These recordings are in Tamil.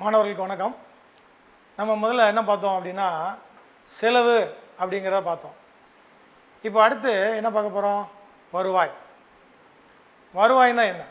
மாணவர்களுக்கு வணக்கம் நம்ம முதல்ல என்ன பார்த்தோம் அப்படின்னா செலவு அப்படிங்கிறத பார்த்தோம் இப்போ அடுத்து என்ன பார்க்க போகிறோம் வருவாய் வருவாய்னா என்ன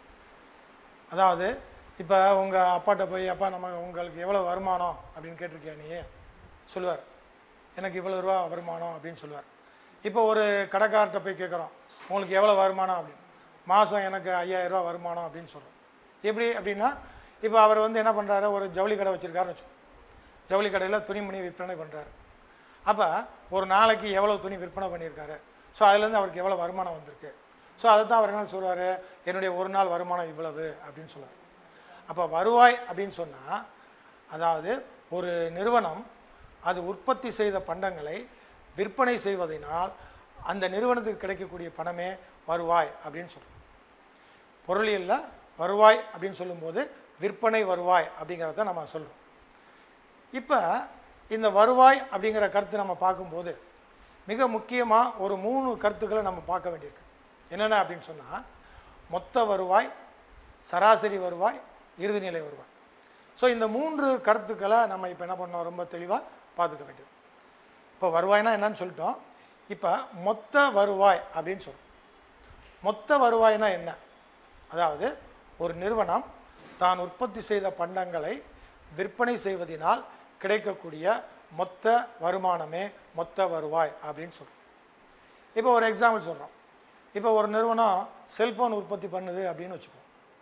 அதாவது இப்போ உங்கள் அப்பாட்ட போய் அப்பா நம்ம உங்களுக்கு எவ்வளோ வருமானம் அப்படின்னு கேட்டிருக்கியா நீ சொல்லுவார் எனக்கு இவ்வளோ ரூபா வருமானம் அப்படின்னு சொல்லுவார் இப்போ ஒரு கடைக்கார்ட்ட போய் கேட்குறோம் உங்களுக்கு எவ்வளோ வருமானம் அப்படின்னு மாதம் எனக்கு ஐயாயிரம் ரூபா வருமானம் அப்படின்னு சொல்கிறோம் எப்படி அப்படின்னா இப்போ அவர் வந்து என்ன பண்ணுறாரு ஒரு ஜவுளி கடை வச்சுருக்காருன்னு வச்சுக்கோ ஜவுளி கடையில் துணிமணி விற்பனை பண்ணுறாரு அப்போ ஒரு நாளைக்கு எவ்வளோ துணி விற்பனை பண்ணியிருக்காரு ஸோ அதுலேருந்து அவருக்கு எவ்வளோ வருமானம் வந்திருக்கு ஸோ அதை தான் அவர் என்ன சொல்றாரு என்னுடைய ஒரு நாள் வருமானம் இவ்வளவு அப்படின்னு சொல்லுவார் அப்போ வருவாய் அப்படின்னு சொன்னால் அதாவது ஒரு நிறுவனம் அது உற்பத்தி செய்த பண்டங்களை விற்பனை செய்வதனால் அந்த நிறுவனத்துக்கு கிடைக்கக்கூடிய பணமே வருவாய் அப்படின்னு சொல்கிறோம் பொருளியலில் வருவாய் அப்படின்னு சொல்லும்போது விற்பனை வருவாய் அப்படிங்கிறத நம்ம சொல்கிறோம் இப்போ இந்த வருவாய் அப்படிங்கிற கருத்து நம்ம பார்க்கும்போது மிக முக்கியமாக ஒரு மூணு கருத்துக்களை நம்ம பார்க்க வேண்டியிருக்கு என்னென்ன அப்படின்னு சொன்னால் மொத்த வருவாய் சராசரி வருவாய் இறுதிநிலை வருவாய் ஸோ இந்த மூன்று கருத்துக்களை நம்ம இப்போ என்ன பண்ணோம் ரொம்ப தெளிவாக பார்த்துக்க வேண்டியது இப்போ வருவாய்னா என்னன்னு சொல்லிட்டோம் இப்போ மொத்த வருவாய் அப்படின்னு சொல்கிறோம் மொத்த வருவாய்னா என்ன அதாவது ஒரு நிறுவனம் தான் உற்பத்தி செய்த பண்டங்களை விற்பனை செய்வதனால் கிடைக்கக்கூடிய மொத்த வருமானமே மொத்த வருவாய் அப்படின்னு சொல்கிறோம் இப்போ ஒரு எக்ஸாம்பிள் சொல்கிறோம் இப்போ ஒரு நிறுவனம் செல்ஃபோன் உற்பத்தி பண்ணுது அப்படின்னு வச்சுக்கோம்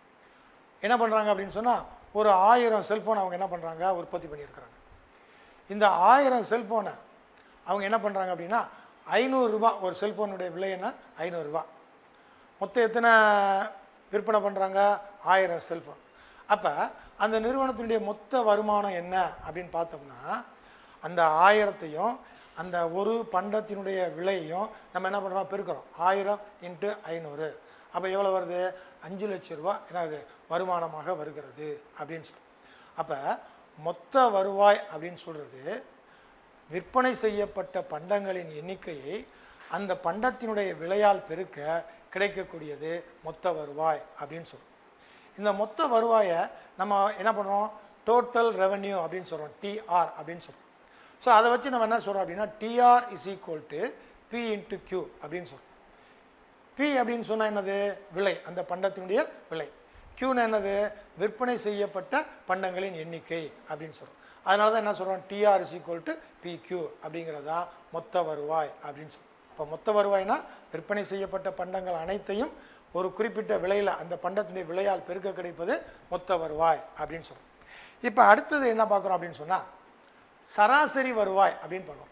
என்ன பண்ணுறாங்க அப்படின்னு சொன்னால் ஒரு ஆயிரம் செல்ஃபோன் அவங்க என்ன பண்ணுறாங்க உற்பத்தி பண்ணியிருக்கிறாங்க இந்த ஆயிரம் செல்ஃபோனை அவங்க என்ன பண்ணுறாங்க அப்படின்னா ஐநூறுரூபா ஒரு செல்ஃபோனுடைய விலை என்ன ஐநூறுரூபா மொத்தம் எத்தனை விற்பனை பண்ணுறாங்க ஆயிரம் செல்ஃபோன் அப்போ அந்த நிறுவனத்தினுடைய மொத்த வருமானம் என்ன அப்படின்னு பார்த்தோம்னா அந்த ஆயிரத்தையும் அந்த ஒரு பண்டத்தினுடைய விலையையும் நம்ம என்ன பண்ணுறோம் பெருக்கிறோம் ஆயிரம் இன்ட்டு ஐநூறு அப்போ எவ்வளோ வருது அஞ்சு லட்ச ரூபா என்னது வருமானமாக வருகிறது அப்படின்னு சொல்கிறோம் அப்போ மொத்த வருவாய் அப்படின்னு சொல்கிறது விற்பனை செய்யப்பட்ட பண்டங்களின் எண்ணிக்கையை அந்த பண்டத்தினுடைய விலையால் பெருக்க கிடைக்கக்கூடியது மொத்த வருவாய் அப்படின்னு சொல்கிறோம் இந்த மொத்த வருவாயை நம்ம என்ன பண்ணுறோம் டோட்டல் ரெவென்யூ அப்படின்னு சொல்கிறோம் டிஆர் அப்படின்னு சொல்கிறோம் ஸோ அதை வச்சு நம்ம என்ன சொல்கிறோம் அப்படின்னா TR is equal to P into Q அப்படின்னு சொல்கிறோம் பி அப்படின்னு சொன்னால் என்னது விலை அந்த பண்டத்தினுடைய விலை கியூன்னு என்னது விற்பனை செய்யப்பட்ட பண்டங்களின் எண்ணிக்கை அப்படின்னு சொல்கிறோம் அதனால தான் என்ன சொல்கிறோம் TR is equal to PQ அப்படிங்கிறதா மொத்த வருவாய் அப்படின்னு சொல்கிறோம் இப்போ மொத்த வருவாய்னா விற்பனை செய்யப்பட்ட பண்டங்கள் அனைத்தையும் ஒரு குறிப்பிட்ட விலையில் அந்த பண்டத்தினுடைய விலையால் பெருக்க கிடைப்பது மொத்த வருவாய் அப்படின்னு சொல்கிறோம் இப்போ அடுத்தது என்ன பார்க்குறோம் அப்படின்னு சொன்னால் சராசரி வருவாய் அப்படின்னு பார்க்குறோம்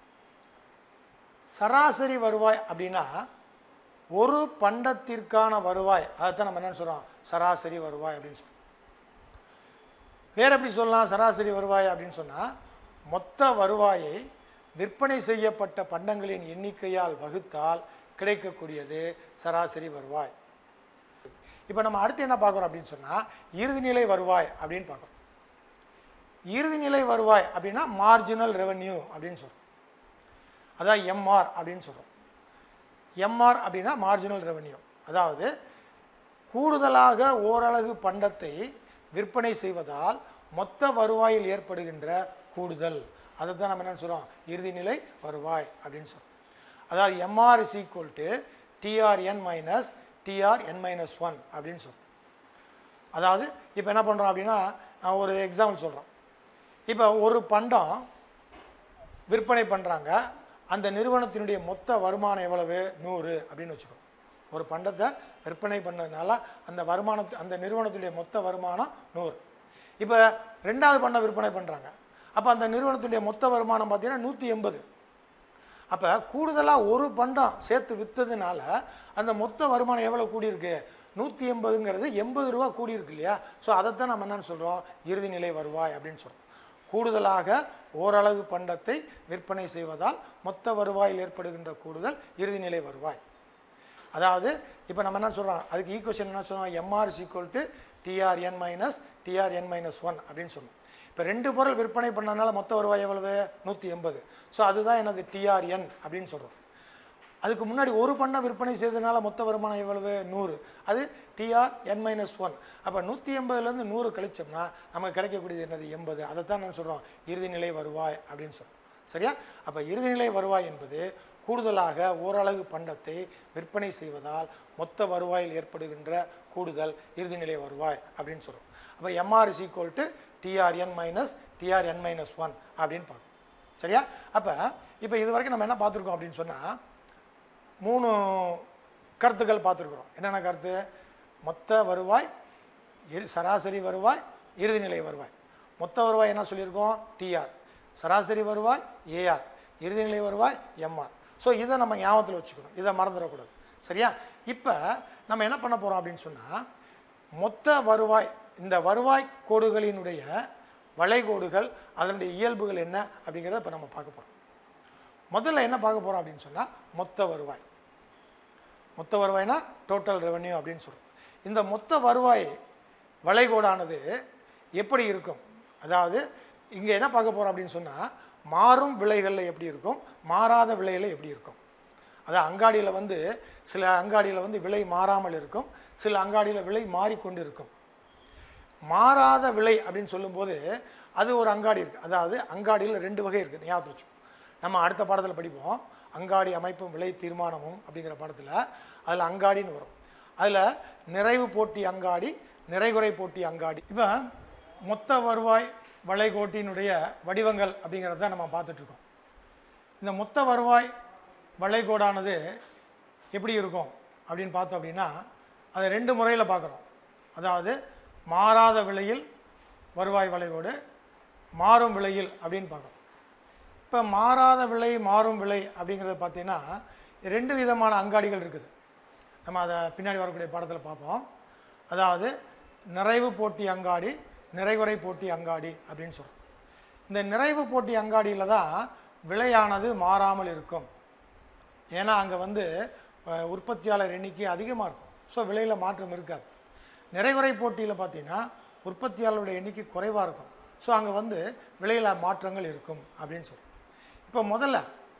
சராசரி வருவாய் அப்படின்னா ஒரு பண்டத்திற்கான வருவாய் அதைத்தான் நம்ம என்ன சொல்கிறோம் சராசரி வருவாய் அப்படின்னு சொல்கிறோம் வேற எப்படி சொல்லலாம் சராசரி வருவாய் அப்படின்னு சொன்னால் மொத்த வருவாயை விற்பனை செய்யப்பட்ட பண்டங்களின் எண்ணிக்கையால் வகுத்தால் கிடைக்கக்கூடியது சராசரி வருவாய் இப்போ நம்ம அடுத்து என்ன பார்க்குறோம் அப்படின்னு சொன்னால் இறுதிநிலை வருவாய் அப்படின்னு பார்க்குறோம் இறுதிநிலை வருவாய் அப்படின்னா மார்ஜினல் ரெவென்யூ அப்படின்னு சொல்கிறோம் அதான் எம்ஆர் அப்படின்னு சொல்கிறோம் எம்ஆர் அப்படின்னா மார்ஜினல் ரெவென்யூ அதாவது கூடுதலாக ஓரளவு பண்டத்தை விற்பனை செய்வதால் மொத்த வருவாயில் ஏற்படுகின்ற கூடுதல் அதை தான் நம்ம என்ன சொல்கிறோம் இறுதிநிலை வருவாய் அப்படின்னு சொல்கிறோம் அதாவது MR is equal to TRN minus TRN minus one அப்படின்னு சொல்கிறோம் அதாவது இப்போ என்ன பண்ணுறோம் அப்படின்னா நான் ஒரு எக்ஸாம்பிள் சொல்கிறோம் இப்போ ஒரு பண்டம் விற்பனை பண்ணுறாங்க அந்த நிறுவனத்தினுடைய மொத்த வருமானம் எவ்வளவு நூறு அப்படின்னு வச்சுக்கோ ஒரு பண்டத்தை விற்பனை பண்ணதுனால அந்த வருமானத்து அந்த நிறுவனத்துடைய மொத்த வருமானம் நூறு இப்போ ரெண்டாவது பண்டம் விற்பனை பண்ணுறாங்க அப்போ அந்த நிறுவனத்துடைய மொத்த வருமானம் பார்த்தீங்கன்னா நூற்றி எண்பது அப்போ கூடுதலாக ஒரு பண்டம் சேர்த்து விற்றதுனால அந்த மொத்த வருமானம் எவ்வளோ கூடியிருக்கு நூற்றி எண்பதுங்கிறது எண்பது ரூபா கூடியிருக்கு இல்லையா ஸோ அதைத்தான் நம்ம என்னன்னு சொல்கிறோம் இறுதிநிலை வருவாய் அப்படின்னு சொல்கிறோம் கூடுதலாக ஓரளவு பண்டத்தை விற்பனை செய்வதால் மொத்த வருவாயில் ஏற்படுகின்ற கூடுதல் இறுதிநிலை வருவாய் அதாவது இப்போ நம்ம என்ன சொல்கிறோம் அதுக்கு ஈக்குவேஷன் என்ன சொல்கிறோம் MR equal to TRN minus TRN minus one அப்படின்னு சொன்னோம் இப்போ ரெண்டு பொருள் விற்பனை பண்ணதுனால மொத்த வருவாய் எவ்வளவு நூற்றி எண்பது ஸோ அதுதான் எனது டிஆர்என் அப்படின்னு சொல்கிறோம் அதுக்கு முன்னாடி ஒரு பண்ணை விற்பனை செய்ததுனால மொத்த வருமானம் எவ்வளவு நூறு அது டிஆர் என் மைனஸ் ஒன் அப்போ நூற்றி எண்பதுலேருந்து நூறு கழிச்சோம்னா நமக்கு கிடைக்கக்கூடியது என்னது எண்பது அதைத்தான் நான் சொல்கிறோம் இறுதிநிலை வருவாய் அப்படின்னு சொல்கிறோம் சரியா அப்போ இறுதிநிலை வருவாய் என்பது கூடுதலாக ஓரளவு பண்டத்தை விற்பனை செய்வதால் மொத்த வருவாயில் ஏற்படுகின்ற கூடுதல் இறுதிநிலை வருவாய் அப்படின்னு சொல்கிறோம் அப்போ MR is equal to TRN minus TRN minus one அப்படின்னு பார்க்கணும் சரியா அப்போ இப்போ இது வரைக்கும் நம்ம என்ன பார்த்துருக்கோம் அப்படின்னு சொன்னால் மூணு கருத்துக்கள் பார்த்துருக்குறோம் என்னென்ன கருத்து மொத்த வருவாய் இரு சராசரி வருவாய் இறுதிநிலை வருவாய் மொத்த வருவாய் என்ன சொல்லியிருக்கோம் டிஆர் சராசரி வருவாய் ஏஆர் இறுதிநிலை வருவாய் எம்ஆர் ஸோ இதை நம்ம ஞாபகத்தில் வச்சுக்கணும் இதை மறந்துடக்கூடாது சரியா இப்போ நம்ம என்ன பண்ண போகிறோம் அப்படின்னு சொன்னால் மொத்த வருவாய் இந்த வருவாய் கோடுகளினுடைய வளைகோடுகள் அதனுடைய இயல்புகள் என்ன அப்படிங்கிறத இப்போ நம்ம பார்க்க போகிறோம் முதல்ல என்ன பார்க்க போகிறோம் அப்படின்னு சொன்னால் மொத்த வருவாய் மொத்த வருவாய்னா டோட்டல் ரெவென்யூ அப்படின்னு சொல்கிறோம் இந்த மொத்த வருவாய் வளைகோடானது எப்படி இருக்கும் அதாவது இங்கே என்ன பார்க்க போகிறோம் அப்படின்னு சொன்னால் மாறும் விலைகளில் எப்படி இருக்கும் மாறாத விலையில் எப்படி இருக்கும் அதான் அங்காடியில் வந்து சில அங்காடியில் வந்து விலை மாறாமல் இருக்கும் சில அங்காடியில் விலை மாறிக்கொண்டு இருக்கும் மாறாத விலை அப்படின்னு சொல்லும்போது அது ஒரு அங்காடி இருக்குது அதாவது அங்காடியில் ரெண்டு வகை இருக்குது ஞாபகம் வச்சு நம்ம அடுத்த பாடத்தில் படிப்போம் அங்காடி அமைப்பும் விலை தீர்மானமும் அப்படிங்கிற பாடத்தில் அதில் அங்காடின்னு வரும் அதில் நிறைவு போட்டி அங்காடி நிறைகுறை போட்டி அங்காடி இப்போ மொத்த வருவாய் வளைகோட்டினுடைய வடிவங்கள் அப்படிங்கிறத நம்ம பார்த்துட்ருக்கோம் இந்த மொத்த வருவாய் வளைகோடானது எப்படி இருக்கும் அப்படின்னு பார்த்தோம் அப்படின்னா அதை ரெண்டு முறையில் பார்க்குறோம் அதாவது மாறாத விலையில் வருவாய் வளைகோடு மாறும் விலையில் அப்படின்னு பார்க்குறோம் இப்போ மாறாத விலை மாறும் விலை அப்படிங்கிறத பார்த்தீங்கன்னா ரெண்டு விதமான அங்காடிகள் இருக்குது நம்ம அதை பின்னாடி வரக்கூடிய பாடத்தில் பார்ப்போம் அதாவது நிறைவு போட்டி அங்காடி நிறைகுறை போட்டி அங்காடி அப்படின்னு சொல்கிறோம் இந்த நிறைவு போட்டி அங்காடியில் தான் விலையானது மாறாமல் இருக்கும் ஏன்னா அங்கே வந்து அஹ், உற்பத்தியாளர் எண்ணிக்கை அதிகமாக இருக்கும் ஸோ விலையில் மாற்றம் இருக்காது நிறைகுறை போட்டியில் பார்த்தீங்கன்னா உற்பத்தியாளருடைய எண்ணிக்கை குறைவாக இருக்கும் ஸோ அங்கே வந்து விலையில் மாற்றங்கள் இருக்கும் அப்படின்னு சொல்கிறோம் இப்போ முதல்ல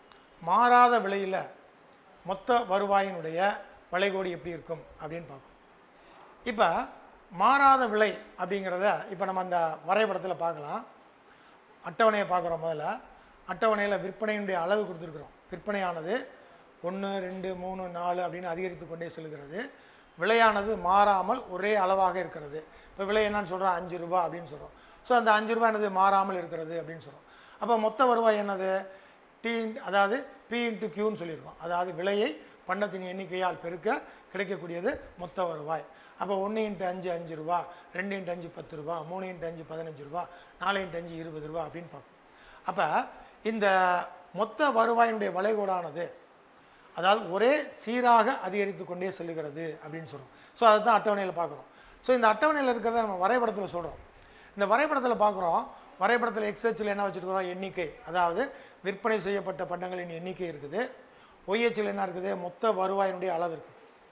மாறாத விலையில் மொத்த வருவாயினுடைய வளைகோடு எப்படி இருக்கும் அப்படின்னு பார்க்கணும் இப்போ மாறாத விலை அப்படிங்கிறத இப்போ நம்ம அந்த வரைபடத்தில் பார்க்கலாம் அட்டவணையை பார்க்குறோம் முதல்ல அட்டவணையில் விற்பனையினுடைய அளவு கொடுத்துருக்குறோம் விற்பனையானது ஒன்று ரெண்டு மூணு நாலு அப்படின்னு அதிகரித்து கொண்டே செல்கிறது விலையானது மாறாமல் ஒரே அளவாக இருக்கிறது இப்போ விலை என்னன்னு சொல்கிறோம் அஞ்சு ரூபா அப்படின்னு சொல்கிறோம் ஸோ அந்த அஞ்சு ரூபாய் என்னது மாறாமல் இருக்கிறது அப்படின்னு சொல்கிறோம் அப்போ மொத்த வருவாய் என்னது டி அதாவது பி இன்ட்டு கியூன்னு சொல்லியிருக்கோம் அதாவது விலையை பண்டத்தின் எண்ணிக்கையால் பெருக்க கிடைக்கக்கூடியது மொத்த வருவாய் அப்போ ஒன்று இன்ட்டு அஞ்சு அஞ்சு ரூபா ரெண்டு இன்ட்டு அஞ்சு பத்து ரூபா மூணு இன்ட்டு அஞ்சு பதினஞ்சு ரூபா நாலு இன்ட்டு அஞ்சு இருபது ரூபா அப்படின்னு பார்ப்போம் அப்போ இந்த மொத்த வருவாயினுடைய வளைகோடானது அதாவது ஒரே சீராக அதிகரித்து கொண்டே செல்லுகிறது அப்படின்னு சொல்கிறோம் ஸோ அதை தான் அட்டவணையில் பார்க்குறோம் ஸோ இந்த அட்டவணையில் இருக்கிறத நம்ம வரைபடத்தில் சொல்கிறோம் இந்த வரைபடத்தில் பார்க்குறோம் வரைபடத்தில் எக்ஸ்ஹெச்சில் என்ன வச்சுருக்கிறோம் எண்ணிக்கை அதாவது விற்பனை செய்யப்பட்ட பண்டங்களின் எண்ணிக்கை இருக்குது ஒய்ஹெச்சில் என்ன இருக்குது மொத்த வருவாயினுடைய அளவு இருக்குது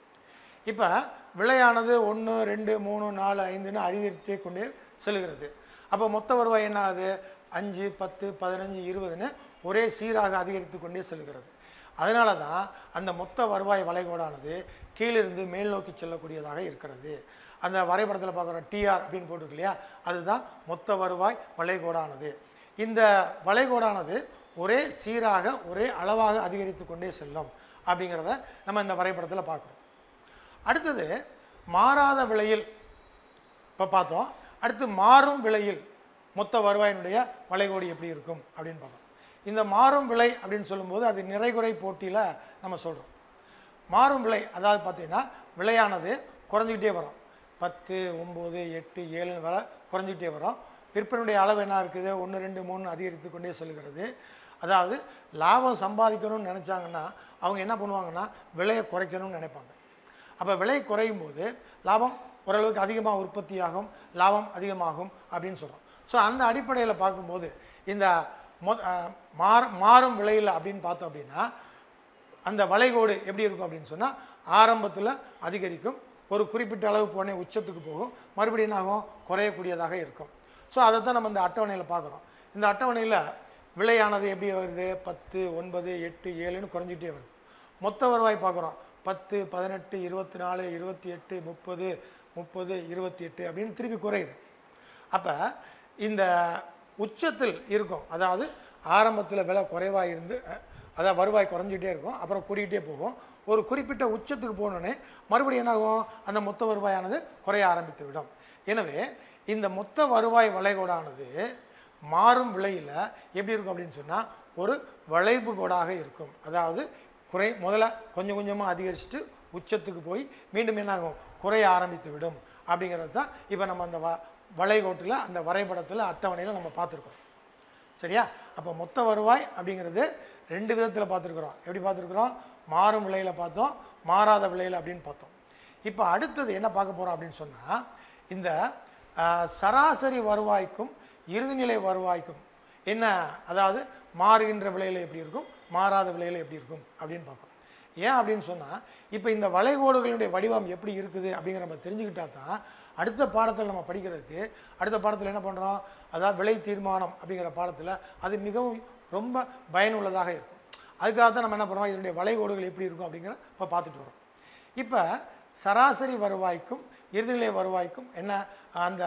இப்போ விலையானது ஒன்று ரெண்டு மூணு நாலு ஐந்துன்னு அதிகரித்தே கொண்டே செல்கிறது அப்போ மொத்த வருவாய் என்ன ஆகுது அஞ்சு பத்து பதினஞ்சு இருபதுன்னு ஒரே சீராக அதிகரித்து கொண்டே செல்கிறது அதனால தான் அந்த மொத்த வருவாய் வளைகோடானது கீழிருந்து மேல் நோக்கி செல்லக்கூடியதாக இருக்கிறது அந்த வரைபடத்தில் பார்க்குற டிஆர் அப்படின்னு போட்டிருக்கு இல்லையா அதுதான் மொத்த வருவாய் வளைகோடானது இந்த வளைகோடானது ஒரே சீராக ஒரே அளவாக அதிகரித்து கொண்டே செல்லும் அப்படிங்கிறத நம்ம இந்த வரைபடத்தில் பார்க்குறோம் அடுத்தது மாறாத விலையில் இப்போ பார்த்தோம் அடுத்து மாறும் விலையில் மொத்த வருவாயினுடைய வளைகோடு எப்படி இருக்கும் அப்படின்னு பார்க்கணும் இந்த மாறும் விலை அப்படின்னு சொல்லும்போது அது நிறைகுறை போட்டியில் நம்ம சொல்கிறோம் மாறும் விலை அதாவது பார்த்தீங்கன்னா விலையானது குறைஞ்சிக்கிட்டே வரும் பத்து ஒம்பது எட்டு ஏழுன்னு வர குறைஞ்சிக்கிட்டே வரும் விற்பனையுடைய அளவு என்ன இருக்குது ஒன்று ரெண்டு மூணு அதிகரித்து கொண்டே செல்கிறது அதாவது லாபம் சம்பாதிக்கணும்னு நினச்சாங்கன்னா அவங்க என்ன பண்ணுவாங்கன்னா விலையை குறைக்கணும்னு நினைப்பாங்க அப்போ விலை குறையும் போது லாபம் ஓரளவுக்கு அதிகமாக உற்பத்தியாகும் லாபம் அதிகமாகும் அப்படின்னு சொல்கிறோம் ஸோ அந்த அடிப்படையில் பார்க்கும்போது இந்த மொ அஹ் மாற மாறும் விலையில் அப்படின்னு பார்த்தோம் அப்படின்னா அந்த வளைகோடு எப்படி இருக்கும் அப்படின்னு சொன்னால் ஆரம்பத்தில் அதிகரிக்கும் ஒரு குறிப்பிட்ட அளவு போனே உச்சத்துக்கு போகும் மறுபடியும் என்ன ஆகும் குறையக்கூடியதாக இருக்கும் ஸோ அதை தான் நம்ம இந்த அட்டவணையில் பார்க்குறோம் இந்த அட்டவணையில் விலையானது எப்படி வருது பத்து ஒன்பது எட்டு ஏழுன்னு குறைஞ்சிட்டே வருது மொத்த வருவாய் பார்க்குறோம் பத்து பதினெட்டு இருபத்தி நாலு இருபத்தி எட்டு முப்பது முப்பது இருபத்தி எட்டு அப்படின்னு திருப்பி குறையுது அப்போ இந்த உச்சத்தில் இருக்கும் அதாவது ஆரம்பத்தில் விலை குறைவாக இருந்து அஹ், அதாவது வருவாய் குறைஞ்சிட்டே இருக்கும் அப்புறம் கூடிக்கிட்டே போகும் ஒரு குறிப்பிட்ட உச்சத்துக்கு போனோடனே மறுபடியும் என்னாகும் அந்த மொத்த வருவாயானது குறைய ஆரம்பித்து விடும் எனவே இந்த மொத்த வருவாய் வளைகோடானது மாறும் விலையில் எப்படி இருக்கும் அப்படின்னு சொன்னால் ஒரு வளைவு கோடாக இருக்கும் அதாவது குறை முதல்ல கொஞ்சம் கொஞ்சமாக அதிகரிச்சுட்டு உச்சத்துக்கு போய் மீண்டும் என்னாகும் குறைய ஆரம்பித்து விடும் அப்படிங்கிறது தான் இப்போ நம்ம அந்த வ வளைகோட்டில் அந்த வரைபடத்தில் அட்டவணையில் நம்ம பார்த்துருக்கோம் சரியா அப்போ மொத்த வருவாய் அப்படிங்கிறது ரெண்டு விதத்தில் பார்த்துருக்குறோம் எப்படி பார்த்துருக்குறோம் மாறும் விலையில் பார்த்தோம் மாறாத விலையில் அப்படின்னு பார்த்தோம் இப்போ அடுத்தது என்ன பார்க்க போகிறோம் அப்படின்னு சொன்னால் இந்த ஆ, சராசரி வருவாய்க்கும் இறுதிநிலை வருவாய்க்கும் என்ன அதாவது மாறுகின்ற விலையில் எப்படி இருக்கும் மாறாத விலையில் எப்படி இருக்கும் அப்படின்னு பார்க்கணும் ஏன் அப்படின்னு சொன்னால் இப்போ இந்த வளைகோடுகளுடைய வடிவம் எப்படி இருக்குது அப்படிங்கிற நம்ம தெரிஞ்சுக்கிட்டா தான் அடுத்த பாடத்தில் நம்ம படிக்கிறதுக்கு அடுத்த பாடத்தில் என்ன பண்ணுறோம் அதாவது விலை தீர்மானம் அப்படிங்கிற பாடத்தில் அது மிகவும் ரொம்ப பயனுள்ளதாக இருக்கும் அதுக்காக தான் நம்ம என்ன பண்ணுறோம் இதனுடைய வளைகோடுகள் எப்படி இருக்கும் அப்படிங்கிற இப்போ பார்த்துட்டு வரோம் இப்போ சராசரி வருவாய்க்கும் இறுதிநிலை வருவாய்க்கும் என்ன அந்த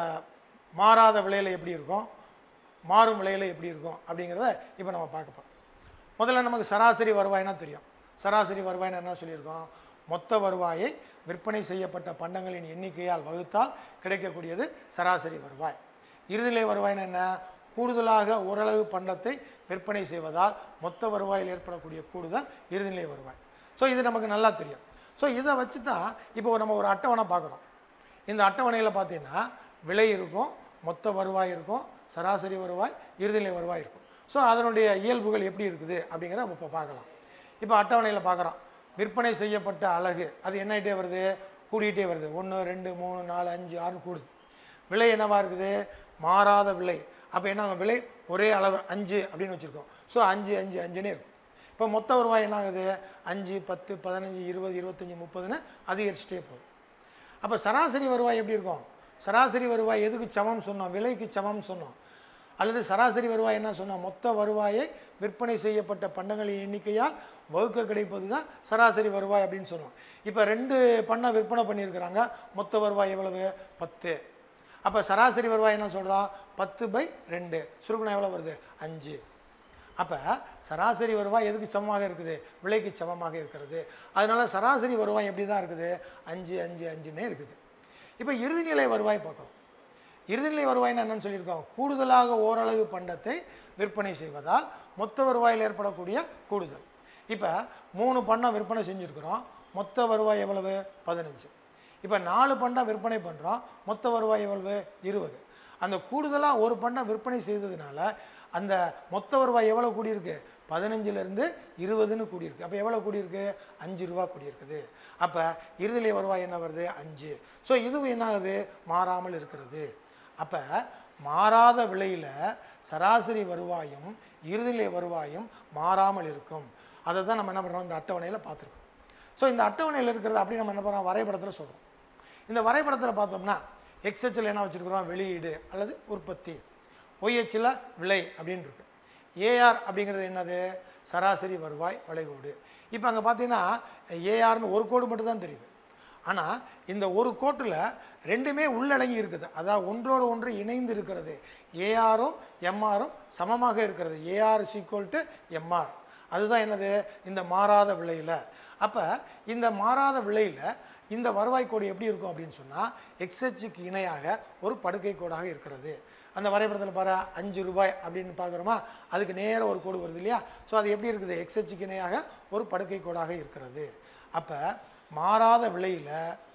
மாறாத விலையில் எப்படி இருக்கும் மாறும் விலையில் எப்படி இருக்கும் அப்படிங்கிறத இப்போ நம்ம பார்க்க போகிறோம் முதல்ல நமக்கு சராசரி வருவாய்னா தெரியும் சராசரி வருவாய்னா என்ன சொல்லியிருக்கோம் மொத்த வருவாயை விற்பனை செய்யப்பட்ட பண்டங்களின் எண்ணிக்கையால் வகுத்தால் கிடைக்கக்கூடியது சராசரி வருவாய் இறுதிநிலை வருவாய்னா என்ன கூடுதலாக ஓரளவு பண்டத்தை விற்பனை செய்வதால் மொத்த வருவாயில் ஏற்படக்கூடிய கூடுதல் இறுதிநிலை வருவாய் ஸோ இது நமக்கு நல்லா தெரியும் ஸோ இதை வச்சு தான் இப்போ நம்ம ஒரு அட்டவணை பார்க்குறோம் இந்த அட்டவணையில் பார்த்தீங்கன்னா விலை இருக்கும் மொத்த வருவாய் இருக்கும் சராசரி வருவாய் இறுதிநிலை வருவாய் இருக்கும் ஸோ அதனுடைய இயல்புகள் எப்படி இருக்குது அப்படிங்கிறத நம்ம இப்போ பார்க்கலாம் இப்போ அட்டவணையில் பார்க்குறோம் விற்பனை செய்யப்பட்ட அழகு அது என்ன ஆகிட்டே வருது கூடிக்கிட்டே வருது ஒன்று ரெண்டு மூணு நாலு அஞ்சு ஆறு கூடுது விலை என்னவா இருக்குது மாறாத விலை அப்போ என்ன ஆகும்? விலை ஒரே அளவு அஞ்சு அப்படின்னு வச்சுருக்கோம் ஸோ அஞ்சு அஞ்சு அஞ்சுன்னே இருக்கும் இப்போ மொத்த வருவாய் என்ன ஆகுது அஞ்சு பத்து பதினஞ்சு இருபது இருபத்தஞ்சி முப்பதுன்னு அதிகரிச்சுட்டே போகுது அப்போ சராசரி வருவாய் எப்படி இருக்கும் சராசரி வருவாய் எதுக்கு சமம் சொன்னோம் விலைக்கு சமம் சொன்னோம் அல்லது சராசரி வருவாய் என்ன சொன்னோம் மொத்த வருவாயை விற்பனை செய்யப்பட்ட பண்டங்களின் எண்ணிக்கையால் வகுக்க கிடைப்பது தான் சராசரி வருவாய் அப்படின்னு சொன்னோம் இப்போ ரெண்டு பண்ணை விற்பனை பண்ணியிருக்கிறாங்க மொத்த வருவாய் எவ்வளவு பத்து அப்போ சராசரி வருவாய் என்ன சொல்கிறோம் பத்து பை ரெண்டு சுருக்கணும் எவ்வளோ வருது அஞ்சு அப்போ சராசரி வருவாய் எதுக்கு சமமாக இருக்குது விலைக்கு சமமாக இருக்கிறது அதனால சராசரி வருவாய் எப்படி தான் இருக்குது அஞ்சு அஞ்சு அஞ்சுன்னே இருக்குது இப்போ இறுதிநிலை வருவாய் பார்க்குறோம் இறுதிநிலை வருவாய்னா என்னன்னு சொல்லியிருக்கோம் கூடுதலாக ஓரளவு பண்டத்தை விற்பனை செய்வதால் மொத்த வருவாயில் ஏற்படக்கூடிய கூடுதல் இப்போ மூணு பண்டம் விற்பனை செஞ்சுருக்கிறோம் மொத்த வருவாய் எவ்வளவு பதினஞ்சு இப்போ நாலு பண்டம் விற்பனை பண்ணுறோம் மொத்த வருவாய் எவ்வளவு இருபது அந்த கூடுதலாக ஒரு பண்டம் விற்பனை செய்ததுனால அந்த மொத்த வருவாய் எவ்வளோ கூடியிருக்கு பதினஞ்சுலேருந்து இருபதுன்னு கூடியிருக்கு அப்போ எவ்வளோ கூடியிருக்கு அஞ்சு ரூபா கூடியிருக்குது அப்போ இறுதிநிலை வருவாய் என்ன வருது அஞ்சு ஸோ இதுவும் என்ன ஆகுது மாறாமல் இருக்கிறது அப்போ மாறாத விலையில் சராசரி வருவாயும் இறுதிநிலை வருவாயும் மாறாமல் இருக்கும் அதை தான் நம்ம என்ன பண்ணுறோம் இந்த அட்டவணையில் பார்த்துருக்கோம் ஸோ இந்த அட்டவணையில் இருக்கிறது அப்படி நம்ம என்ன பண்ணுறோம் வரைபடத்தில் சொல்கிறோம் இந்த வரைபடத்தில் பார்த்தோம்னா எக்ஸ்ஹெச்சில் என்ன வச்சுருக்கிறோம் வெளியீடு அல்லது உற்பத்தி ஒய்ஹெச்சில் விலை அப்படின்னு இருக்கு ஏஆர் அப்படிங்கிறது என்னது சராசரி வருவாய் வளைகோடு இப்போ அங்கே பார்த்தீங்கன்னா ஏஆர்னு ஒரு கோடு மட்டும் தான் தெரியுது ஆனால் இந்த ஒரு கோட்டில் ரெண்டுமே உள்ளடங்கி இருக்குது அதாவது ஒன்றோடு ஒன்று இணைந்து இருக்கிறது ஏஆரும் எம்ஆரும் சமமாக இருக்கிறது ஏஆர் ஈக்குவல் டு எம்ஆர் அதுதான் என்னது இந்த மாறாத விலையில் அப்போ இந்த மாறாத விலையில் இந்த வருவாய் கோடு எப்படி இருக்கும் அப்படின்னு சொன்னால் எக்ஸ்ஹெச்சுக்கு இணையாக ஒரு படுக்கை கோடாக இருக்கிறது அந்த வரைபடத்தில் பாரு அஞ்சு ரூபாய் அப்படின்னு பார்க்குறோமா அதுக்கு நேர ஒரு கோடு வருது இல்லையா ஸோ அது எப்படி இருக்குது எக்ஸ்ஹெச்சுக்கு இணையாக ஒரு படுக்கை கோடாக இருக்கிறது அப்போ மாறாத விலையில்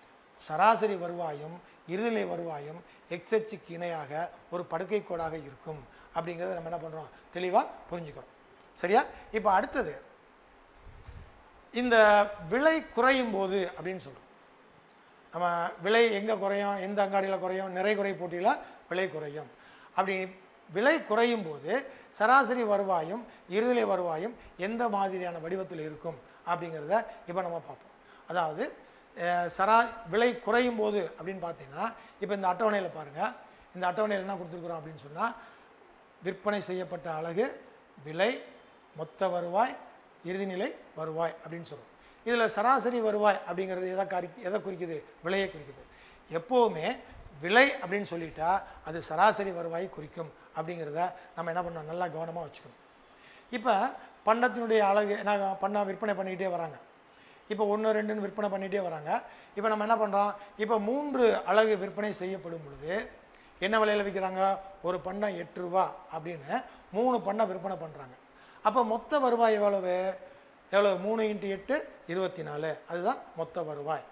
சராசரி வருவாயும் இறுதிநிலை வருவாயும் எக்ஸ்ஹெச்சுக்கு இணையாக ஒரு படுக்கை கோடாக இருக்கும் அப்படிங்கிறத நம்ம என்ன பண்ணுறோம் தெளிவாக புரிஞ்சுக்கிறோம் சரியா இப்போ அடுத்தது இந்த விலை குறையும் போது அப்படின்னு சொல்கிறோம் நம்ம விலை எங்கே குறையும் எந்த அங்காடியில் குறையும் நிறை குறை போட்டியில் விலை குறையும் அப்படி விலை குறையும் போது சராசரி வருவாயும் இறுதிலை வருவாயும் எந்த மாதிரியான வடிவத்தில் இருக்கும் அப்படிங்கிறத இப்போ நம்ம பார்ப்போம் அதாவது அஹ், சரா விலை குறையும் போது அப்படின்னு பார்த்தீங்கன்னா இப்போ இந்த அட்டவணையில் பாருங்கள் இந்த அட்டவணையில் என்ன கொடுத்துருக்குறோம் அப்படின்னு சொன்னால் விற்பனை செய்யப்பட்ட அலகு விலை மொத்த வருவாய் இறுதிநிலை வருவாய் அப்படின்னு சொல்கிறோம் இதில் சராசரி வருவாய் அப்படிங்கிறது எதை காரி எதை குறிக்குது விலையை குறிக்குது எப்போவுமே விலை அப்படின்னு சொல்லிட்டா அது சராசரி வருவாயை குறிக்கும் அப்படிங்கிறத நம்ம என்ன பண்ணணும் நல்லா கவனமாக வச்சுக்கணும் இப்போ பண்டத்தினுடைய அழகு என்ன பண்ண விற்பனை பண்ணிக்கிட்டே வராங்க இப்போ ஒன்று ரெண்டுன்னு விற்பனை பண்ணிகிட்டே வராங்க இப்போ நம்ம என்ன பண்ணுறோம் இப்போ மூன்று அழகு விற்பனை செய்யப்படும் பொழுது என்ன விலையில் விற்கிறாங்க ஒரு பண்ணம் எட்டு ரூபா அப்படின்னு மூணு பண்ணை விற்பனை பண்ணுறாங்க அப்போ மொத்த வருவாய் எவ்வளவு எவ்வளவு மூணு இன்ட்டு எட்டு இருபத்தி நாலு அதுதான் மொத்த வருவாய்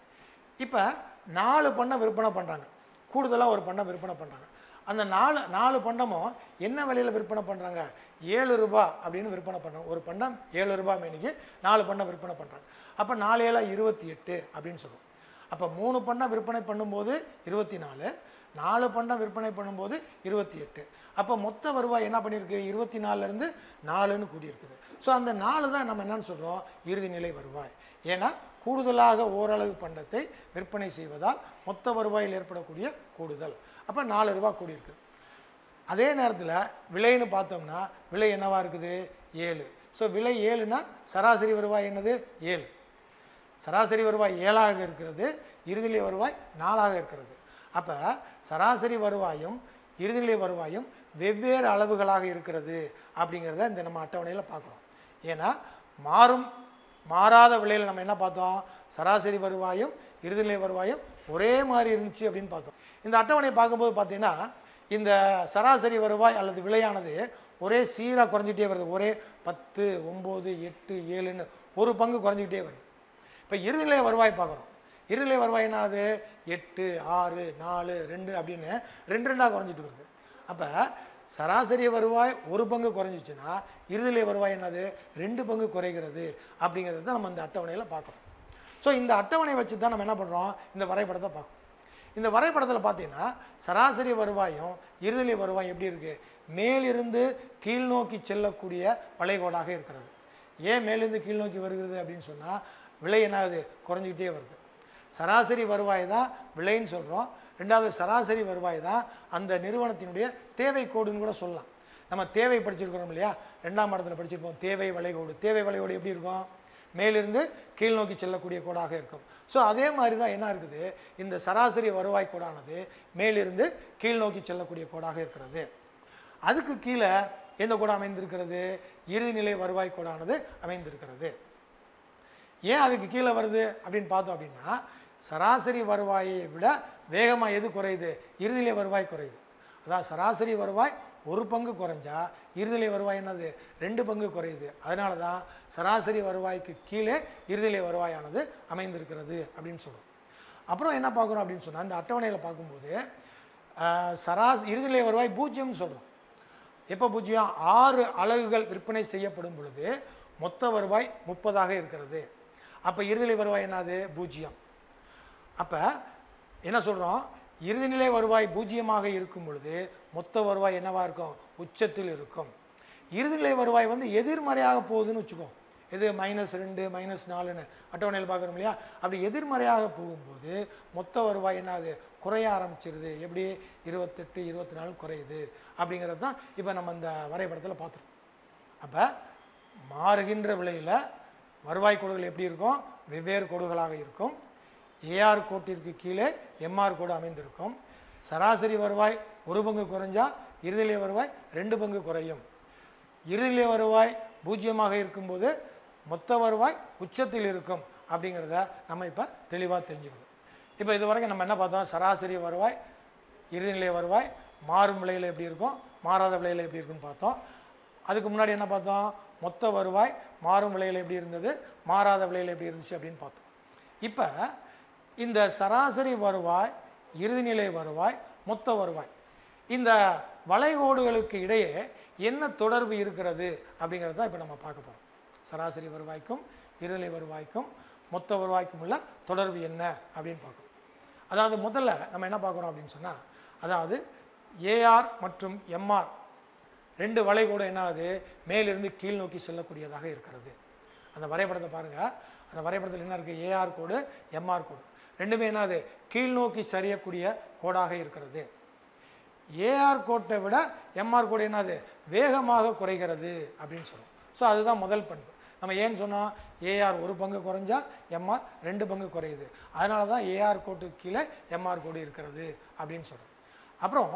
இப்போ நாலு பண்ணை விற்பனை பண்ணுறாங்க கூடுதலாக ஒரு பண்ணை விற்பனை பண்ணுறாங்க அந்த நாலு நாலு பண்டமும் என்ன விலையில் விற்பனை பண்ணுறாங்க ஏழு ரூபாய் அப்படின்னு விற்பனை பண்ணுறாங்க ஒரு பண்டம் ஏழு ரூபாய் மேனிக்கு நாலு பண்ணை விற்பனை பண்ணுறாங்க அப்போ நாலு ஏழா இருபத்தி எட்டு அப்படின்னு சொல்லுவோம் அப்போ மூணு பண்ணை விற்பனை பண்ணும்போது இருபத்தி நாலு நாலு பண்டம் விற்பனை பண்ணும்போது இருபத்தி எட்டு அப்போ மொத்த வருவாய் என்ன பண்ணியிருக்கு இருபத்தி நாலுலேருந்து நாலுன்னு கூடியிருக்குது ஸோ அந்த நாலு தான் நம்ம என்னன்னு சொல்கிறோம் இறுதி நிலை வருவாய் ஏன்னா கூடுதலாக ஓரளவு பண்டத்தை விற்பனை செய்வதால் மொத்த வருவாயில் ஏற்படக்கூடிய கூடுதல் அப்போ நாலு ரூபா கூடியிருக்குது அதே நேரத்தில் விலைன்னு பார்த்தோம்னா விலை என்னவா இருக்குது ஏழு ஸோ விலை ஏழுனா சராசரி வருவாய் என்னது ஏழு சராசரி வருவாய் ஏழாக இருக்கிறது இறுதிநிலை வருவாய் நாலாக இருக்கிறது அப்போ சராசரி வருவாயும் இறுதிநிலை வருவாயும் வெவ்வேறு அளவுகளாக இருக்கிறது அப்படிங்கிறத இந்த நம்ம அட்டவணையில் பார்க்குறோம் ஏன்னா மாறும் மாறாத விலையில் நம்ம என்ன பார்த்தோம் சராசரி வருவாயும் இறுதிநிலை வருவாயும் ஒரே மாதிரி இருந்துச்சு அப்படின்னு பார்த்தோம் இந்த அட்டவணையை பார்க்கும்போது பார்த்தீங்கன்னா இந்த சராசரி வருவாய் அல்லது விலையானது ஒரே சீராக குறைஞ்சிட்டே வருது ஒரே பத்து ஒம்பது எட்டு ஏழுன்னு ஒரு பங்கு குறைஞ்சிக்கிட்டே வருது இப்போ இறுதிநிலை வருவாய் பார்க்குறோம் இறுதிநிலை வருவாய் என்னது எட்டு ஆறு நாலு ரெண்டு அப்படின்னு ரெண்டு ரெண்டாக குறைஞ்சிட்டு வருது அப்போ சராசரி வருவாய் ஒரு பங்கு குறைஞ்சிச்சுன்னா இறுதிநிலை வருவாய் என்னது ரெண்டு பங்கு குறைகிறது அப்படிங்கிறத தான் நம்ம இந்த அட்டவணையில் பார்க்குறோம் ஸோ இந்த அட்டவணை வச்சு தான் நம்ம என்ன பண்ணுறோம் இந்த வரைபடத்தை பார்க்கணும் இந்த வரைபடத்தில் பார்த்தீங்கன்னா சராசரி வருவாயும் இறுதிநிலை வருவாய் எப்படி இருக்குது மேலிருந்து கீழ்நோக்கி செல்லக்கூடிய வளைகோடாக இருக்கிறது ஏன் மேலிருந்து கீழ்நோக்கி வருகிறது அப்படின்னு சொன்னால் விலை என்னாகுது குறைஞ்சிக்கிட்டே வருது சராசரி வருவாய் தான் விலைன்னு சொல்கிறோம் ரெண்டாவது சராசரி வருவாய் தான் அந்த நிறுவனத்தினுடைய தேவை கோடுன்னு கூட சொல்லலாம் நம்ம தேவை படிச்சிருக்கிறோம் இல்லையா ரெண்டாம் இடத்துல படிச்சிருப்போம் தேவை வளைகோடு தேவை வளைகோடு எப்படி இருக்கும் மேலிருந்து கீழ் நோக்கி செல்லக்கூடிய கோடாக இருக்கும் ஸோ அதே மாதிரி தான் என்ன இருக்குது இந்த சராசரி வருவாய் கோடானது மேலிருந்து கீழ் நோக்கி செல்லக்கூடிய கோடாக இருக்கிறது அதுக்கு கீழே எந்த கோடு அமைந்திருக்கிறது இறுதிநிலை வருவாய் கோடானது அமைந்திருக்கிறது ஏன் அதுக்கு கீழே வருது அப்படின்னு பார்த்தோம் அப்படின்னா சராசரி வருவாயை விட வேகமாக எது குறையுது இறுதிநிலை வருவாய் குறையுது அதான் சராசரி வருவாய் ஒரு பங்கு குறைஞ்சா இறுதிநிலை வருவாய் என்னது ரெண்டு பங்கு குறையுது அதனால தான் சராசரி வருவாய்க்கு கீழே இறுதிநிலை வருவாயானது அமைந்திருக்கிறது அப்படின்னு சொல்கிறோம் அப்புறம் என்ன பார்க்குறோம் அப்படின்னு சொன்னால் இந்த அட்டவணையில் பார்க்கும்போது ஆஹ், சராஸ் இறுதிநிலை வருவாய் பூஜ்ஜியம்னு சொல்கிறோம் எப்போ பூஜ்ஜியம் ஆறு அலகுகள் விற்பனை செய்யப்படும் பொழுது மொத்த வருவாய் முப்பதாக இருக்கிறது அப்போ இறுதிநிலை வருவாய் என்னது பூஜ்ஜியம் அப்போ என்ன சொல்கிறோம் இறுதிநிலை வருவாய் பூஜ்ஜியமாக இருக்கும் பொழுது மொத்த வருவாய் என்னவா இருக்கும் உச்சத்தில் இருக்கும் இறுதிநிலை வருவாய் வந்து எதிர்மறையாக போகுதுன்னு வச்சுக்கோ இது மைனஸ் ரெண்டு மைனஸ் நாலுன்னு அட்டவணையில் பார்க்குறோம் இல்லையா அப்படி எதிர்மறையாக போகும்போது மொத்த வருவாய் என்னது குறைய ஆரம்பிச்சிருது எப்படி இருபத்தெட்டு இருபத்தி நாலு குறையுது அப்படிங்கிறது தான் இப்போ நம்ம இந்த வரைபடத்தில் பார்த்துருக்கோம் அப்போ மாறுகின்ற விலையில் வருவாய் கோடுகள் எப்படி இருக்கும் வெவ்வேறு கோடுகளாக இருக்கும் ஏஆர் கோட்டிற்கு கீழே எம்ஆர் கோடு அமைந்திருக்கும் சராசரி வருவாய் ஒரு பங்கு குறைஞ்சா இறுதிநிலை வருவாய் ரெண்டு பங்கு குறையும் இறுதிநிலை வருவாய் பூஜ்ஜியமாக இருக்கும்போது மொத்த வருவாய் உச்சத்தில் இருக்கும் அப்படிங்கிறத நம்ம இப்போ தெளிவாக தெரிஞ்சுக்கணும் இப்போ இது வரைக்கும் நம்ம என்ன பார்த்தோம் சராசரி வருவாய் இறுதிநிலை வருவாய் மாறும் விலையில் எப்படி இருக்கும் மாறாத விலையில் எப்படி இருக்குன்னு பார்த்தோம் அதுக்கு முன்னாடி என்ன பார்த்தோம் மொத்த வருவாய் மாறும் விலையில் எப்படி இருந்தது மாறாத விலையில் எப்படி இருந்துச்சு அப்படின்னு பார்த்தோம் இப்போ இந்த சராசரி வருவாய் இறுதிநிலை வருவாய் மொத்த வருவாய் இந்த வளைகோடுகளுக்கு இடையே என்ன தொடர்பு இருக்கிறது அப்படிங்கிறத தான் இப்போ நம்ம பார்க்க போகிறோம் சராசரி வருவாய்க்கும் இறுதிநிலை வருவாய்க்கும் மொத்த வருவாய்க்கும் உள்ள தொடர்பு என்ன அப்படின்னு பார்க்கணும் அதாவது முதல்ல நம்ம என்ன பார்க்குறோம் அப்படின்னு சொன்னால் அதாவது ஏஆர் மற்றும் எம்ஆர் ரெண்டு வளைகோடு என்ன ஆகுது மேலிருந்து கீழ் நோக்கி செல்லக்கூடியதாக இருக்கிறது அந்த வரைபடத்தை பாருங்கள் அந்த வரைபடத்தில் என்ன இருக்குது ஏஆர் கோடு எம்ஆர் கோடு ரெண்டுமே என்னது கீழ் நோக்கி சரியக்கூடிய கோடாக இருக்கிறது ஏஆர் கோட்டை விட எம்ஆர் கோடு என்னது வேகமாக குறைகிறது அப்படின்னு சொல்லுவோம் ஸோ அதுதான் முதல் பண்பு நம்ம ஏன்னு சொன்னோம் ஏஆர் ஒரு பங்கு குறைஞ்சா எம்ஆர் ரெண்டு பங்கு குறையுது அதனால தான் ஏஆர் கோட்டுக்கு கீழே எம்ஆர் கோடு இருக்கிறது அப்படின்னு சொல்கிறோம் அப்புறம்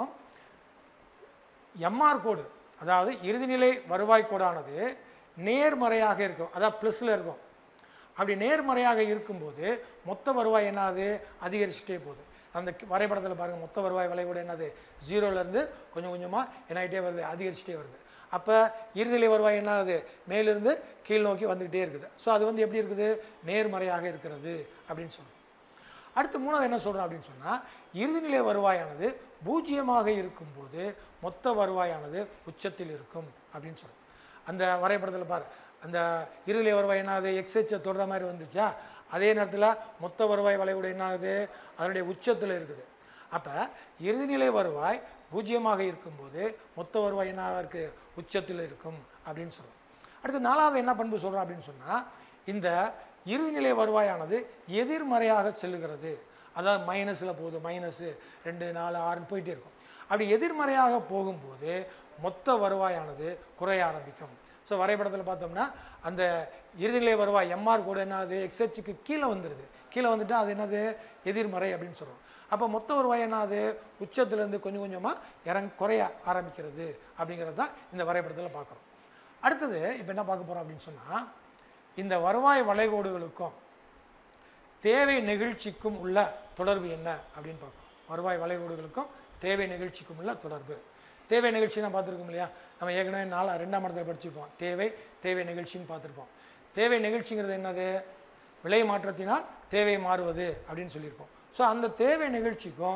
எம்ஆர் கோடு அதாவது இறுதிநிலை வருவாய் கோடானது நேர்மறையாக இருக்கும் அதாவது ப்ளஸில் இருக்கும் அப்படி நேர்மறையாக இருக்கும்போது மொத்த வருவாய் என்னது அதிகரிச்சுட்டே போகுது அந்த வரைபடத்தில் பாருங்கள் மொத்த வருவாய் விளைவோடு என்னது ஜீரோலேருந்து கொஞ்சம் கொஞ்சமாக என்ன ஆகிட்டே வருது அதிகரிச்சுட்டே வருது அப்போ இறுதிநிலை வருவாய் என்ன ஆகுது மேலிருந்து கீழ் நோக்கி வந்துக்கிட்டே இருக்குது ஸோ அது வந்து எப்படி இருக்குது நேர்மறையாக இருக்கிறது அப்படின்னு சொல்கிறோம் அடுத்து மூணாவது என்ன சொல்கிறோம் அப்படின்னு சொன்னால் இறுதிநிலை வருவாயானது பூஜ்ஜியமாக இருக்கும்போது மொத்த வருவாயானது உச்சத்தில் இருக்கும் அப்படின்னு சொல்கிறோம் அந்த வரைபடத்தில் பாரு அந்த இறுதிநிலை வருவாய் என்னாகுது எக்ஸ்ஹெச்சை தொடுற மாதிரி வந்துச்சா அதே நேரத்தில் மொத்த வருவாய் வளைவுட என்னாகுது அதனுடைய உச்சத்தில் இருக்குது அப்போ இறுதிநிலை வருவாய் பூஜ்ஜியமாக இருக்கும்போது மொத்த வருவாய் என்னவாக இருக்குது உச்சத்தில் இருக்கும் அப்படின்னு சொல்கிறோம் அடுத்து நாலாவது என்ன பண்பு சொல்கிறோம் அப்படின்னு சொன்னால் இந்த இறுதிநிலை வருவாயானது எதிர்மறையாக செல்லுகிறது அதாவது மைனஸில் போகுது மைனஸு ரெண்டு நாலு ஆறுன்னு போயிட்டே இருக்கும் அப்படி எதிர்மறையாக போகும்போது மொத்த வருவாயானது குறைய ஆரம்பிக்கும் ஸோ வரைபடத்தில் பார்த்தோம்னா அந்த இறுதிநிலை வருவாய் எம்ஆர் கூட என்னது எக்ஸ்ஹெச்சுக்கு கீழே வந்துடுது கீழே வந்துட்டா அது என்னது எதிர்மறை அப்படின்னு சொல்கிறோம் அப்போ மொத்த வருவாய் என்னது உச்சத்துலேருந்து கொஞ்சம் கொஞ்சமாக இறங் குறைய ஆரம்பிக்கிறது அப்படிங்கிறது தான் இந்த வரைபடத்தில் பார்க்குறோம் அடுத்தது இப்போ என்ன பார்க்க போகிறோம் அப்படின்னு சொன்னால் இந்த வருவாய் வளைகோடுகளுக்கும் தேவை நெகிழ்ச்சிக்கும் உள்ள தொடர்பு என்ன அப்படின்னு பார்க்கணும் வருவாய் வளைகோடுகளுக்கும் தேவை நிகழ்ச்சிக்கும் உள்ள தொடர்பு தேவை நிகழ்ச்சி தான் பார்த்துருக்கோம் இல்லையா நம்ம ஏற்கனவே நாலு ரெண்டாம் இடத்துல படிச்சிருப்போம் தேவை தேவை நிகழ்ச்சின்னு பார்த்துருப்போம் தேவை நிகழ்ச்சிங்கிறது என்னது விலை மாற்றத்தினால் தேவை மாறுவது அப்படின்னு சொல்லியிருப்போம் ஸோ அந்த தேவை நிகழ்ச்சிக்கும்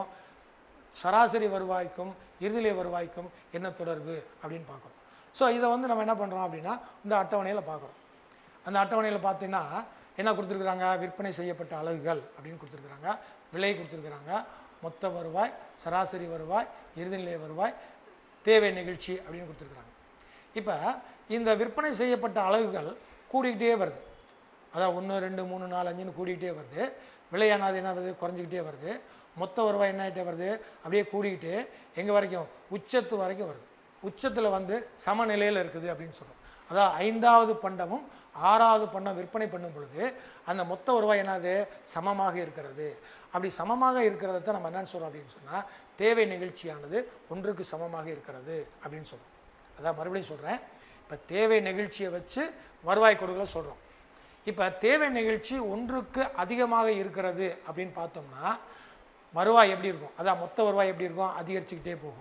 சராசரி வருவாய்க்கும் இறுதிலை வருவாய்க்கும் என்ன தொடர்பு அப்படின்னு பார்க்குறோம் ஸோ இதை வந்து நம்ம என்ன பண்ணுறோம் அப்படின்னா இந்த அட்டவணையில் பார்க்குறோம் அந்த அட்டவணையில் பார்த்தீங்கன்னா என்ன கொடுத்துருக்குறாங்க விற்பனை செய்யப்பட்ட அலகுகள் அப்படின்னு கொடுத்துருக்குறாங்க விலை கொடுத்துருக்குறாங்க மொத்த வருவாய் சராசரி வருவாய் இறுதிநிலை வருவாய் தேவை நிகழ்ச்சி அப்படின்னு கொடுத்துருக்குறாங்க இப்போ இந்த விற்பனை செய்யப்பட்ட அலகுகள் கூடிக்கிட்டே வருது அதான் ஒன்று ரெண்டு மூணு நாலு அஞ்சுன்னு கூடிக்கிட்டே வருது விலையானது என்ன வருது குறைஞ்சிக்கிட்டே வருது மொத்த வருவாய் என்ன ஆகிட்டே வருது அப்படியே கூடிக்கிட்டு எங்கே வரைக்கும் உச்சத்து வரைக்கும் வருது உச்சத்தில் வந்து சமநிலையில் இருக்குது அப்படின்னு சொல்கிறோம் அதான் ஐந்தாவது பண்டமும் ஆறாவது பண்டம் விற்பனை பண்ணும் பொழுது அந்த மொத்த வருவாய் என்னது சமமாக இருக்கிறது அப்படி சமமாக இருக்கிறத தான் நம்ம என்னன்னு சொல்கிறோம் அப்படின்னு சொன்னால் தேவை நிகழ்ச்சியானது ஒன்றுக்கு சமமாக இருக்கிறது அப்படின்னு சொல்கிறோம் அதான் மறுபடியும் சொல்கிறேன் இப்போ தேவை நிகழ்ச்சியை வச்சு வருவாய் கொடுகளை சொல்கிறோம் இப்போ தேவை நிகழ்ச்சி ஒன்றுக்கு அதிகமாக இருக்கிறது அப்படின்னு பார்த்தோம்னா வருவாய் எப்படி இருக்கும் அதான் மொத்த வருவாய் எப்படி இருக்கும் அதிகரிச்சுக்கிட்டே போகும்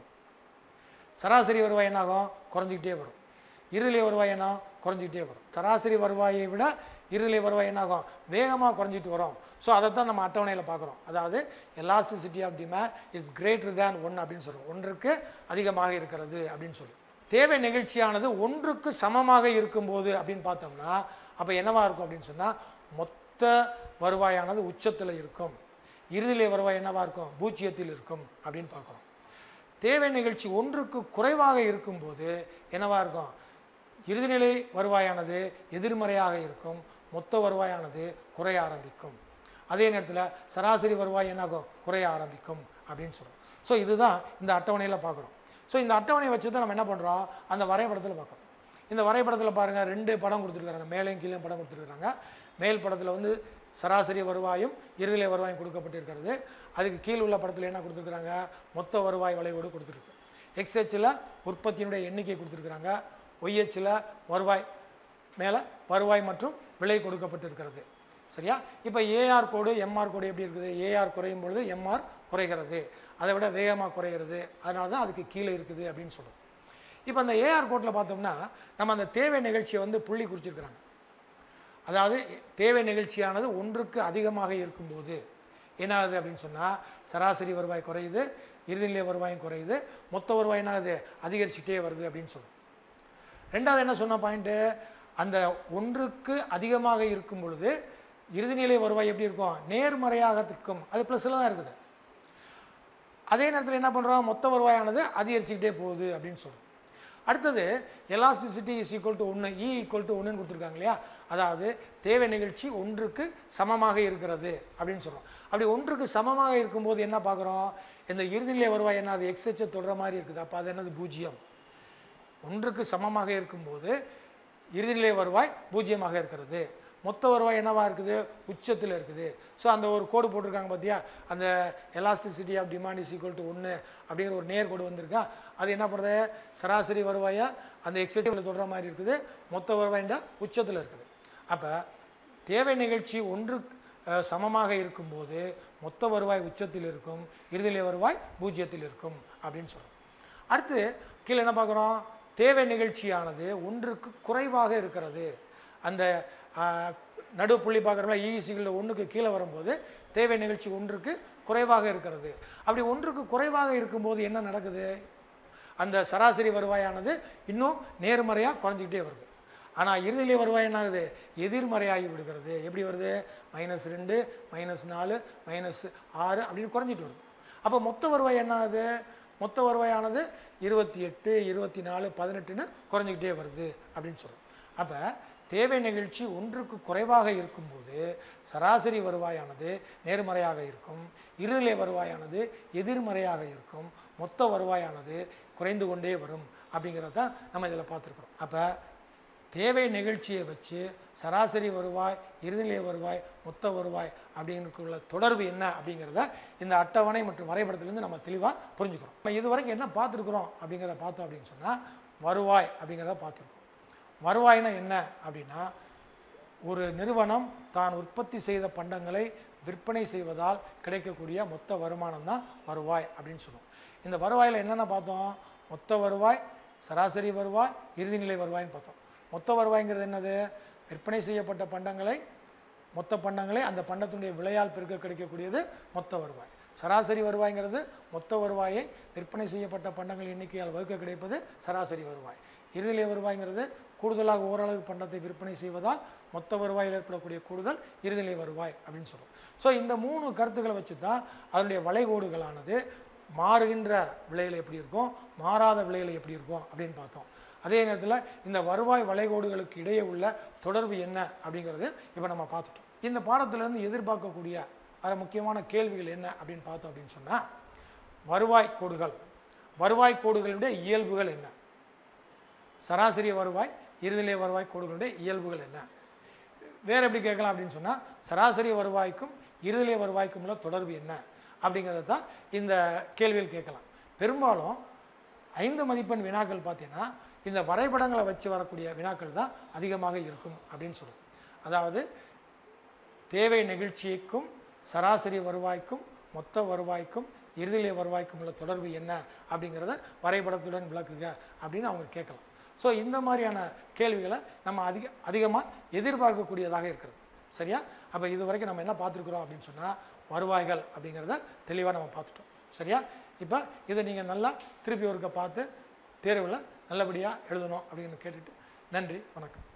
சராசரி வருவாய் என்னாகும் குறைஞ்சிக்கிட்டே வரும் இறுதிலை வருவாய் என்ன குறைஞ்சிக்கிட்டே வரும் சராசரி வருவாயை விட இறுதிலை வருவாய் என்னாகும் வேகமாக குறைஞ்சிட்டு வரும் ஸோ அதை தான் நம்ம அட்டவணையில் பார்க்குறோம் அதாவது elasticity of demand is greater than one அப்படின்னு சொல்கிறோம் ஒன்றுக்கு அதிகமாக இருக்கிறது அப்படின்னு சொல்லி தேவை நிகழ்ச்சியானது ஒன்றுக்கு சமமாக இருக்கும்போது அப்படின்னு பார்த்தோம்னா அப்போ என்னவா இருக்கும் அப்படின்னு சொன்னால் மொத்த வருவாயானது உச்சத்தில் இருக்கும் இறுதியிலே வருவாய் என்னவா இருக்கும் பூஜ்ஜியத்தில் இருக்கும் அப்படின்னு பார்க்குறோம் தேவை நிகழ்ச்சி ஒன்றுக்கு குறைவாக இருக்கும்போது என்னவா இருக்கும் இறுதிநிலை வருவாயானது எதிர்மறையாக இருக்கும் மொத்த வருவாயானது குறைய ஆரம்பிக்கும் அதே நேரத்தில் சராசரி வருவாய் என்னாகும் குறைய ஆரம்பிக்கும் அப்படின்னு சொல்கிறோம் ஸோ இதுதான் இந்த அட்டவணையில் பார்க்குறோம் ஸோ இந்த அட்டவணையை வச்சு தான் நம்ம என்ன பண்ணுறோம் அந்த வரைபடத்தில் பார்க்குறோம் இந்த வரைபடத்தில் பாருங்கள் ரெண்டு படம் கொடுத்துருக்காங்க மேலையும் கீழே படம் கொடுத்துருக்காங்க மேல் படத்தில் வந்து சராசரி வருவாயும் இறுதிலை வருவாயும் கொடுக்கப்பட்டிருக்கிறது அதுக்கு கீழ் உள்ள படத்தில் என்ன கொடுத்துருக்குறாங்க மொத்த வருவாய் வளைவோடு கொடுத்துருக்கு எக்ஸ்ஹெச்சில் உற்பத்தியினுடைய எண்ணிக்கை கொடுத்துருக்குறாங்க ஒய்ஹெச்சில் வருவாய் மேலே வருவாய் மற்றும் விலை கொடுக்கப்பட்டிருக்கிறது சரியா இப்போ ஏஆர் கோடு எம்ஆர் கோடு எப்படி இருக்குது ஏஆர் குறையும் பொழுது எம்ஆர் குறைகிறது அதை விட வேகமாக குறைகிறது அதனால தான் அதுக்கு கீழே இருக்குது அப்படின்னு சொல்கிறோம் இப்போ அந்த ஏஆர் கோட்டில் பார்த்தோம்னா நம்ம அந்த தேவை நிகழ்ச்சியை வந்து புள்ளி குறிச்சிருக்கிறாங்க அதாவது தேவை நிகழ்ச்சியானது ஒன்றுக்கு அதிகமாக இருக்கும்போது என்ன ஆகுது அப்படின்னு சொன்னால் சராசரி வருவாய் குறையுது இறுதிநிலை வருவாயும் குறையுது மொத்த வருவாய் என்ன ஆகுது அதிகரிச்சுட்டே வருது அப்படின்னு சொல்லுவோம் ரெண்டாவது என்ன சொன்ன பாயிண்ட்டு அந்த ஒன்றுக்கு அதிகமாக இருக்கும் பொழுது இறுதிநிலை வருவாய் எப்படி இருக்கும் நேர்மறையாக இருக்கும் அது ப்ளஸில் தான் இருக்குது அதே நேரத்தில் என்ன பண்ணுறோம் மொத்த வருவாயானது அதிகரிச்சுக்கிட்டே போகுது அப்படின்னு சொல்கிறோம் அடுத்தது எலாஸ்டிசிட்டி இஸ் ஈக்குவல் டு ஒன்று இ ஈக்குவல் டு ஒன்றுன்னு கொடுத்துருக்காங்க இல்லையா அதாவது தேவை நிகழ்ச்சி ஒன்றுக்கு சமமாக இருக்கிறது அப்படின்னு சொல்கிறோம் அப்படி ஒன்றுக்கு சமமாக இருக்கும்போது என்ன பார்க்குறோம் இந்த இறுதிநிலை வருவாய் என்ன அது எக்ஸ்ஹெச்சை தொடுற மாதிரி இருக்குது அப்போ அது என்னது பூஜ்ஜியம் ஒன்றுக்கு சமமாக இருக்கும்போது இறுதிநிலை வருவாய் பூஜ்ஜியமாக இருக்கிறது மொத்த வருவாய் என்னவா இருக்குது உச்சத்தில் இருக்குது ஸோ அந்த ஒரு கோடு போட்டிருக்காங்க பார்த்தியா அந்த elasticity of demand is equal to ஒன்று அப்படிங்கிற ஒரு நேர் கோடு வந்திருக்கா அது என்ன பண்ணுறது சராசரி வருவாயை அந்த எக்ஸசிவில் தொடர மாதிரி இருக்குது மொத்த வருவாய்ன்ற உச்சத்தில் இருக்குது அப்போ தேவை நிகழ்ச்சி ஒன்று அஹ், சமமாக இருக்கும்போது மொத்த வருவாய் உச்சத்தில் இருக்கும் இறுதிநிலை வருவாய் பூஜ்ஜியத்தில் இருக்கும் அப்படின்னு சொல்கிறோம் அடுத்து கீழே என்ன பார்க்குறோம் தேவை நிகழ்ச்சியானது ஒன்றுக்கு குறைவாக இருக்கிறது அந்த ஆஹ், நடுப்புள்ளி பார்க்குறோம்ல இஇசிகளில் ஒன்றுக்கு கீழே வரும்போது தேவை நிகழ்ச்சி ஒன்றுக்கு குறைவாக இருக்கிறது அப்படி ஒன்றுக்கு குறைவாக இருக்கும்போது என்ன நடக்குது அந்த சராசரி வருவாயானது இன்னும் நேர்மறையாக குறைஞ்சிக்கிட்டே வருது ஆனால் இறுதியிலே வருவாய் என்ன ஆகுது எதிர்மறையாகி விடுகிறது எப்படி வருது மைனஸ் ரெண்டு மைனஸ் நாலு மைனஸ் ஆறு அப்படின்னு குறைஞ்சிட்டு வருது அப்போ மொத்த வருவாய் என்ன ஆகுது மொத்த வருவாயானது இருபத்தி எட்டு இருபத்தி நாலு பதினெட்டுன்னு குறைஞ்சிக்கிட்டே வருது அப்படின்னு சொல்கிறோம் அப்போ தேவை நிகழ்ச்சி ஒன்றுக்கு குறைவாக இருக்கும்போது சராசரி வருவாயானது நேர்மறையாக இருக்கும் இறுதிநிலை வருவாயானது எதிர்மறையாக இருக்கும் மொத்த வருவாயானது குறைந்து கொண்டே வரும் அப்படிங்கிறத தான் நம்ம இதில் பார்த்துருக்குறோம் அப்போ தேவை நிகழ்ச்சியை வச்சு சராசரி வருவாய் இறுதிநிலை வருவாய் மொத்த வருவாய் அப்படிங்கிறதுக்குள்ள தொடர்பு என்ன அப்படிங்கிறத இந்த அட்டவணை மற்றும் வரைபடத்திலேருந்து நம்ம தெளிவாக புரிஞ்சுக்கிறோம் நம்ம இது வரைக்கும் என்ன பார்த்துருக்குறோம் அப்படிங்கிறத பார்த்தோம் அப்படின்னு சொன்னால் வருவாய் அப்படிங்கிறத பார்த்துருக்கோம் வருவாய்னா என்ன அப்படின்னா ஒரு நிறுவனம் தான் உற்பத்தி செய்த பண்டங்களை விற்பனை செய்வதால் கிடைக்கக்கூடிய மொத்த வருமானம் தான் வருவாய் அப்படின்னு சொல்லுவோம் இந்த வருவாயில் என்னென்ன பார்த்தோம் மொத்த வருவாய் சராசரி வருவாய் இறுதிநிலை வருவாய்ன்னு பார்த்தோம் மொத்த வருவாய்ங்கிறது என்னது விற்பனை செய்யப்பட்ட பண்டங்களை மொத்த பண்டங்களை அந்த பண்டத்தினுடைய விலையால் பெருக்க கிடைக்கக்கூடியது மொத்த வருவாய் சராசரி வருவாய்ங்கிறது மொத்த வருவாயை விற்பனை செய்யப்பட்ட பண்டங்கள் எண்ணிக்கையால் வகுக்க கிடைப்பது சராசரி வருவாய் இறுதிநிலை வருவாய்ங்கிறது கூடுதலாக ஓரளவு பண்டத்தை விற்பனை செய்வதால் மொத்த வருவாயில் ஏற்படக்கூடிய கூடுதல் இறுதிநிலை வருவாய் அப்படின்னு சொல்லுவோம் ஸோ இந்த மூணு கருத்துக்களை வச்சு தான் அதனுடைய வளைகோடுகளானது மாறுகின்ற விலையில் எப்படி இருக்கும் மாறாத விலையில் எப்படி இருக்கும் அப்படின்னு பார்த்தோம் அதே நேரத்தில் இந்த வருவாய் வளைகோடுகளுக்கு இடையே உள்ள தொடர்பு என்ன அப்படிங்கிறது இப்போ நம்ம பார்த்துட்டோம் இந்த பாடத்திலேருந்து எதிர்பார்க்கக்கூடிய வர முக்கியமான கேள்விகள் என்ன அப்படின்னு பார்த்தோம் அப்படின்னு சொன்னால் வருவாய் கோடுகள் வருவாய் கோடுகளுடைய இயல்புகள் என்ன சராசரி வருவாய் இறுதிநிலை வருவாய் கோடுகளுடைய இயல்புகள் என்ன வேறு எப்படி கேட்கலாம் அப்படின்னு சொன்னால் சராசரி வருவாய்க்கும் இறுதிநிலை வருவாய்க்கும் உள்ள தொடர்பு என்ன அப்படிங்கிறத தான் இந்த கேள்வியில் கேட்கலாம் பெரும்பாலும் ஐந்து மதிப்பெண் வினாக்கள் பார்த்தீங்கன்னா இந்த வரைபடங்களை வச்சு வரக்கூடிய வினாக்கள் தான் அதிகமாக இருக்கும் அப்படின்னு சொல்லுவோம் அதாவது தேவை நிகழ்ச்சிக்கும் சராசரி வருவாய்க்கும் மொத்த வருவாய்க்கும் இறுதிநிலை வருவாய்க்கும் உள்ள தொடர்பு என்ன அப்படிங்கிறத வரைபடத்துடன் விளக்குக அப்படின்னு அவங்க கேட்கலாம் ஸோ இந்த மாதிரியான கேள்விகளை நம்ம அதிக அதிகமாக எதிர்பார்க்கக்கூடியதாக இருக்கிறது சரியா அப்போ இது வரைக்கும் நம்ம என்ன பார்த்துருக்குறோம் அப்படின்னு சொன்னால் வருவாய்கள் அப்படிங்கிறத தெளிவாக நம்ம பார்த்துட்டோம் சரியா இப்போ இதை நீங்கள் நல்லா திருப்பி ஒருக்க பார்த்து தேர்வில் நல்லபடியாக எழுதணும் அப்படின்னு கேட்டுட்டு நன்றி வணக்கம்